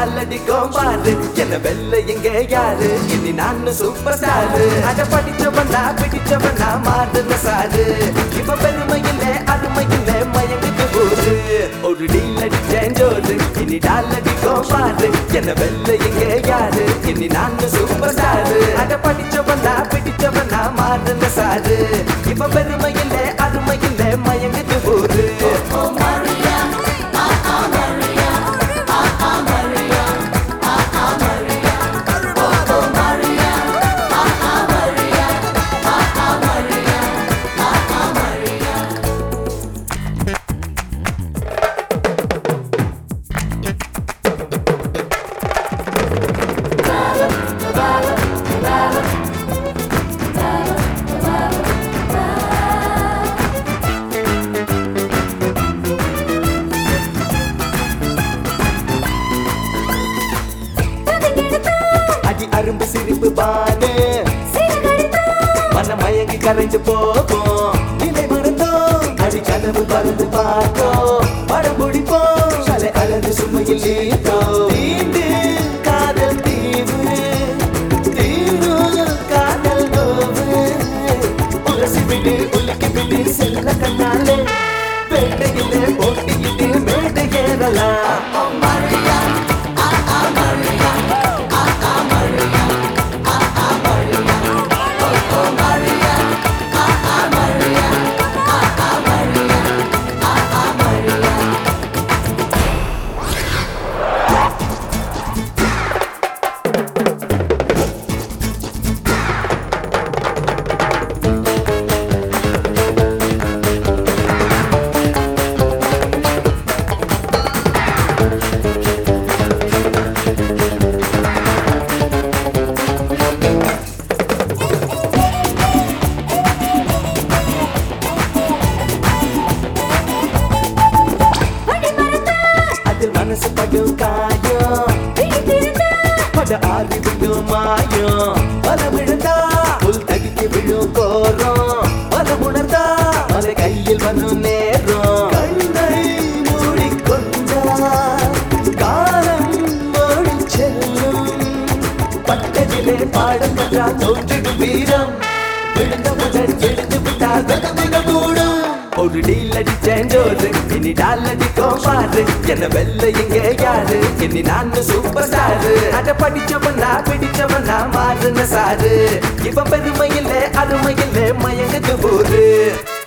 டாலடிக்கும் பாரு என்ன வெல்ல எங்க யாரு இனி நானு சூப்பர் ஸ்டாரு அத படிச்சவனா பிடிச்சவனா மாறுன சாரு இப்ப பெருமை இல்ல அருமை இல்ல மயங்குது போது ஒரு டீல் அடிச்சேன் ஜோரு இனி டாலடிக்கும் பாரு என்ன வெல்ல எங்க யாரு இனி நானு சூப்பர் ஸ்டாரு அத படிச்சவனா பிடிச்சவனா மாறுன சாரு இப்ப பெருமை இல்ல அருமை இல்ல மயங்குது போது அடி அரும்பு சிரிப்பு பானு மன மயங்கி கரைஞ்சு போகும் நிலை மறந்தோம் அடி கனவு பறந்து பார்த்தோம் படம் பிடிப்போம் சலை அழகு சுமையில் ஈர்த்தோம் தீண்டு காதல் தீவு தீவு காதல் நோவு உரசி விடு உலுக்கி விடு செல்ல கண்ணாலே வேட்டையிலே போட்டியிட்டு மேடை ஏறலாம் அதில் மனசு படும் காயம் பட ஆறி விடும் மாயம் பல விழுந்தா புல் தடித்து விழும் கோரம் பல உணர்ந்தா மலை கையில் வரும் நேரம் கண்ணை மூடிக்கொண்டா காலம் ஓடி செல்லும் பட்டதிலே பாடம் கற்றா தோற்றிடும் வீரம் விழுந்தவுடன் எழுந்து விட்டால் வெகுமிக கூடும் ஒரு டீல் அடிச்சேன் ஜோரு இனி டால் அடிக்கும் பாரு என்ன வெல்ல எங்க யாரு இனி நானு சூப்பர் ஸ்டாரு அத படிச்சவனா பிடிச்சவனா மாறுன சாரு இவன் பெருமை இல்ல அருமை இல்ல மயங்குது போரு